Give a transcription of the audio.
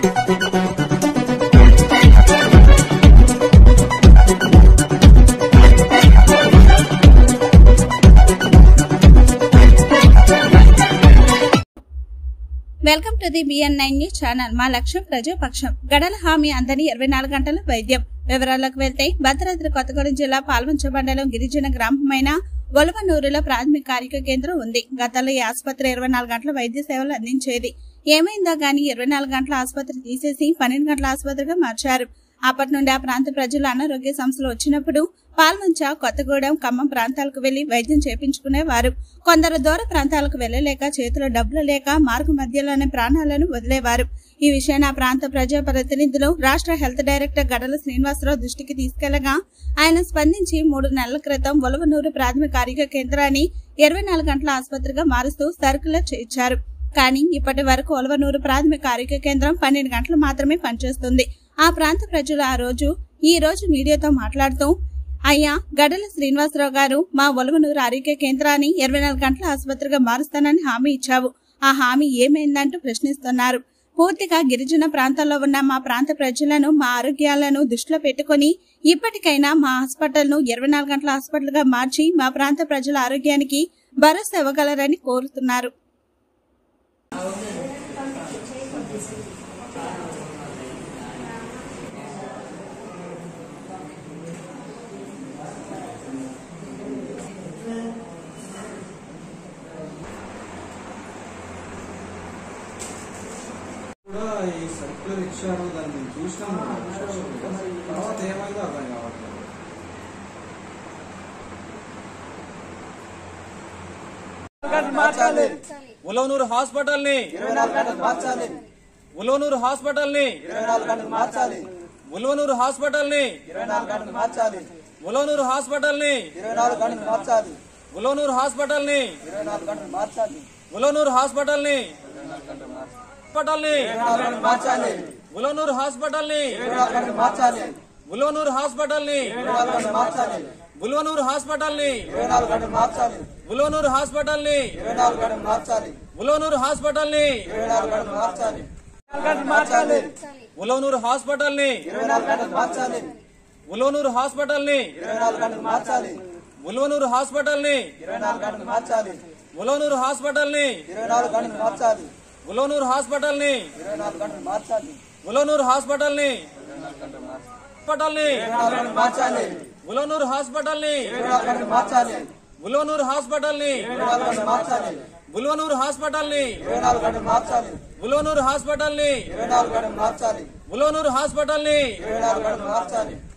welcome to the BN nine news channel మా లక్ష్యం ప్రజాపక్షం గడల హామీ అందని ఇరవై నాలుగు గంటల వైద్యం వివరాల్లోకి వెళ్తే భద్రాద్రి కొత్తగూడెం జిల్లా పాల్వంచ మండలం గిరిజన గ్రామమైన ఒలవనూరులో ప్రాథమిక ఆరోగ్య కేంద్రం ఉంది గతంలో ఈ ఆసుపత్రి ఇరవై నాలుగు గంటల వైద్య సేవలు అందించేది ఏమైందా గానీ ఇరవై నాలుగు గంటల ఆసుపత్రి తీసేసి పన్నెండు గంటల ఆసుపత్రిగా మార్చారు అప్పటి నుండి ఆ ప్రాంత ప్రజలు అనారోగ్య సమస్యలు వచ్చినప్పుడు పాల్వంచ కొత్తగూడెం ఖమ్మం ప్రాంతాలకు వెళ్లి వైద్యం చేపించుకునేవారు కొందరు దూర ప్రాంతాలకు వెళ్లలేక చేతిలో డబ్బులు లేక మార్గ మధ్యలోనే ప్రాణాలను వదిలేవారు ఈ విషయాన్ని ఆ ప్రాంత ప్రజా ప్రతినిధులు రాష్ట్ర హెల్త్ డైరెక్టర్ గడల శ్రీనివాసరావు దృష్టికి తీసుకెళ్లగా ఆయన స్పందించి మూడు నెలల క్రితం ఒలవనూరు ప్రాథమిక ఆరోగ్య కేంద్రాన్ని ఇరవై నాలుగు గంటల ఆసుపత్రిగా మారుస్తూ సర్కులర్ చేయించారు కానీ ఇప్పటి వరకు ఒలవనూరు ప్రాథమిక ఆరోగ్య కేంద్రం పన్నెండు గంటలు మాత్రమే పనిచేస్తుంది ఆ ప్రాంత ప్రజలు ఆ రోజు ఈ రోజు మీడియాతో మాట్లాడుతూ అయ్యా గడల శ్రీనివాసరావు గారు మా ఒలవనూరు ఆరోగ్య కేంద్రాన్ని ఇరవై నాలుగు గంటల ఆసుపత్రిగా మారుస్తానని హామీ ఇచ్చావు ఆ హామీ ఏమైందంటూ ప్రశ్నిస్తున్నారు పూర్తిగా గిరిజన ప్రాంతాల్లో ఉన్న మా ప్రాంత ప్రజలను మా ఆరోగ్యాలను దృష్టిలో పెట్టుకుని ఇప్పటికైనా మా హాస్పిటల్ను ఇరవై నాలుగు గంటల హాస్పిటల్గా మార్చి మా ప్రాంత ప్రజల ఆరోగ్యానికి భరోసా ఇవ్వగలరని కోరుతున్నారు కూడా ఈ సర్కులర్ ఇచ్చారు దాన్ని మేము చూసినాము తర్వాత ఏమైందో అర్థం కావట్లేదు మార్చాలి ఉలవనూరు హాస్పిటల్ ని ఇరవై నాలుగు గంటలు మార్చాలి ఉలవనూరు హాస్పిటల్ ని ఇరవై నాలుగు గంటలు మార్చాలి ఉలవనూరు హాస్పిటల్ ని ఇరవై నాలుగు గంటలు మార్చాలి ఉలవనూరు హాస్పిటల్ ని ఇరవై నాలుగు గంటలు మార్చాలి ఉలవనూరు హాస్పిటల్ ని ఇరవై నాలుగు గంటలు మార్చాలి ఉలవనూరు హాస్పిటల్ ని హాస్పిటల్ ని ఇరవై నాలుగు గంటలు మార్చాలి ఉలవనూరు హాస్పిటల్ ని ఇరవై నాలుగు గంటలు మార్చాలి ఉలవనూరు హాస్పిటల్ ని ఇరవై నాలుగు గంటలు మార్చాలి ఉలవనూరు హాస్పిటల్ ని ఇరవై నాలుగు గంటలు మార్చాలి ఉలవనూరు హాస్పిటల్ ని ఇరవై నాలుగు గంటలు మార్చాలి ఉలవనూరు హాస్పిటల్ ని ఇరవై నాలుగు గంటలు మార్చాలి గంటలు మార్చాలి ఉలవనూరు హాస్పిటల్ ని ఇరవై నాలుగు గంటలు మార్చాలి ఉలవనూరు హాస్పిటల్ ని ఇరవై నాలుగు గంటలు మార్చాలి ఉలవనూరు హాస్పిటల్ ని ఇరవై నాలుగు గంటలు మార్చాలి ఉలవనూరు హాస్పిటల్ ని ఇరవై నాలుగు గంటలు మార్చాలి ఉలవనూరు హాస్పిటల్ ని ఇరవై నాలుగు గంటలు మార్చాలి ఉలవనూరు హాస్పిటల్ ని హాస్పిటల్ ని ఇరవై నాలుగు గంటలు మార్చాలి ఉలవనూరు హాస్పిటల్ ని ఇరవై నాలుగు గంటలు మార్చాలి ఉలవనూరు హాస్పిటల్ ని ఇరవై నాలుగు గంటలు మార్చాలి ఉలవనూరు హాస్పిటల్ ని ఇరవై నాలుగు గంటలు మార్చాలి ఉలవనూరు హాస్పిటల్ ని ఇరవై నాలుగు గంటలు మార్చాలి ఉలవనూరు హాస్పిటల్ ని ఇరవై నాలుగు గంటలు మార్చాలి